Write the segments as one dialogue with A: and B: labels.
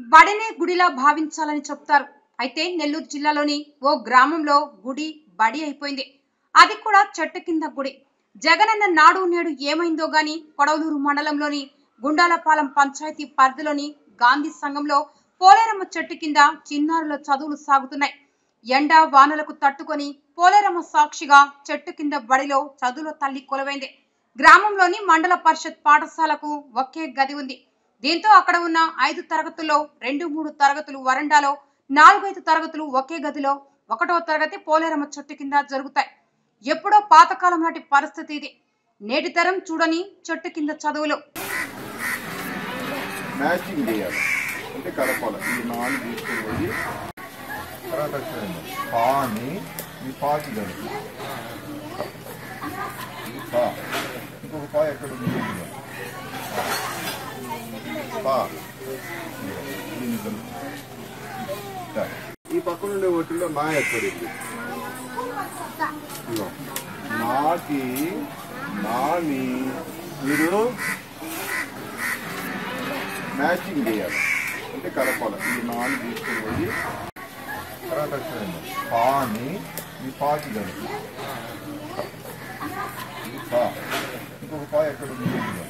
A: బడినే గుడిలా భావించాలని చెప్తారు అయితే నెల్లూరు జిల్లాలోని ఓ గ్రామంలో గుడి బడి అయిపోయింది అది కూడా చెట్టు కింద గుడి జగనన్న నాడు నేడు ఏమైందో గాని కొడవలూరు మండలంలోని గుండాలపాలెం పంచాయతీ పరిధిలోని గాంధీ సంఘంలో పోలేరమ్మ చెట్టు కింద చిన్నారుల చదువులు సాగుతున్నాయి ఎండ వానలకు తట్టుకొని పోలేరమ్మ సాక్షిగా చెట్టు కింద బడిలో చదువుల తల్లి కొలువైంది గ్రామంలోని మండల పరిషత్ పాఠశాలకు ఒకే గది ఉంది దీంతో అక్కడ ఉన్న ఐదు తరగతుల్లో రెండు మూడు తరగతులు వరండాలో నాలుగైదు తరగతులు ఒకే గదిలో ఒకటో తరగతి పోలేరమ్మ చెట్టు కింద జరుగుతాయి ఎప్పుడో పాతకాలం నాటి పరిస్థితి ఇది నేటి తరం చూడని చెట్టు కింద చదువులు
B: మ్యాచింగ్ చేయాలి అంటే కలపాలి ఈ నాలుగు తీసుకుని పోయి తర్వాత వచ్చేయండి పాని ఈ పాకి కలిపి పా ఇంకొక పా ఎక్కడ ఉంది ఇదిగో. పా ఇదిగో. దీన్ని కలిపి ఇట్లా. ఈ పక్కన ఉండే ఒట్టిలో నా ఎక్కడింది ఇదిగో నాకి నాని మీరు మ్యాచింగ్ చేయాలి అంటే కలపాలి ఈ నాలుగు తీసుకుని పోయి తర్వాత వచ్చేయండి పాని ఈ పాకి కలిపి పా ఇంకొక పా ఎక్కడ ఉంది ఇదిగో.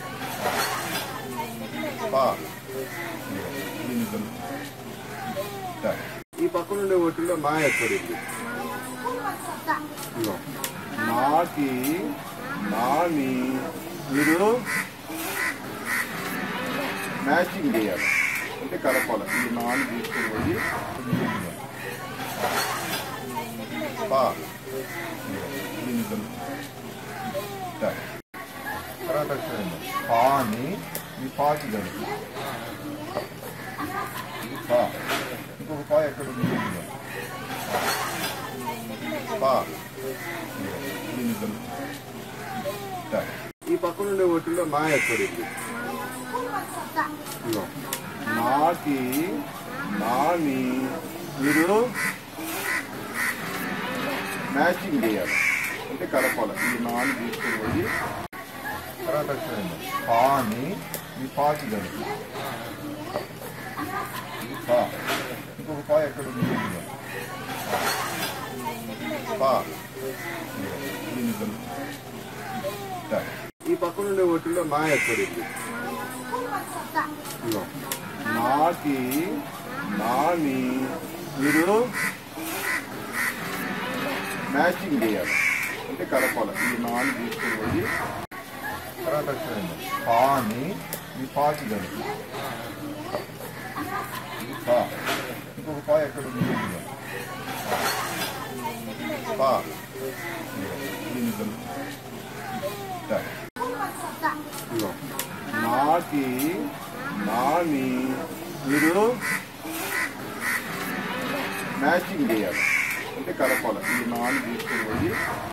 B: పా ఇదిగో. దీన్ని కలిపి ఇట్లా. ఈ పక్కన ఉండే ఒట్టిలో నా ఎక్కడింది ఇదిగో నాకి నాని మీరు మ్యాచింగ్ చేయాలి అంటే కలపాలి ఈ నాలుగు తీసుకుని పోయి ఇదిగో. పా ఇదిగో. దీన్ని కలిపి ఇట్లా. తర్వాత వచ్చేయండి పాని ఈ పాకి కలిపి పా ఇంకొక పా ఎక్కడ ఉంది ఇదిగో. పా ఇదిగో. దీన్ని కలిపి ఇట్లా. ఈ పక్కన ఉండే ఒట్టిలో నా ఎక్కడింది ఇదిగో నాకి నాని మీరు మ్యాచింగ్ చేయాలి అంటే కలపాలి ఈ నాలుగు తీసుకుని పోయి తర్వాత వచ్చేయండి పాని ఈ పాకి కలిపి పా ఇంకొక పా ఎక్కడ ఉంది ఇదిగో. పా ఇదిగో. దీన్ని కలిపి ఇట్లా. ఈ పక్కన ఉండే ఒట్టిలో నా ఎక్కడింది ఇదిగో నాకి నాని మీరు మ్యాచింగ్ చేయాలి అంటే కలపాలి ఈ నాలుగు తీసుకుని పోయి తర్వాత వచ్చేయండి పాని ఈ పాకి కలిపి పా ఇంకొక పా ఎక్కడ ఉంది ఇదిగో. పా ఇదిగో. దీన్ని కలిపి ఇట్లా. ఇదిగో నాకి నాని మీరు మ్యాచింగ్ చేయాలి అంటే కలపాలి ఈ నాలుగు తీసుకుని పోయి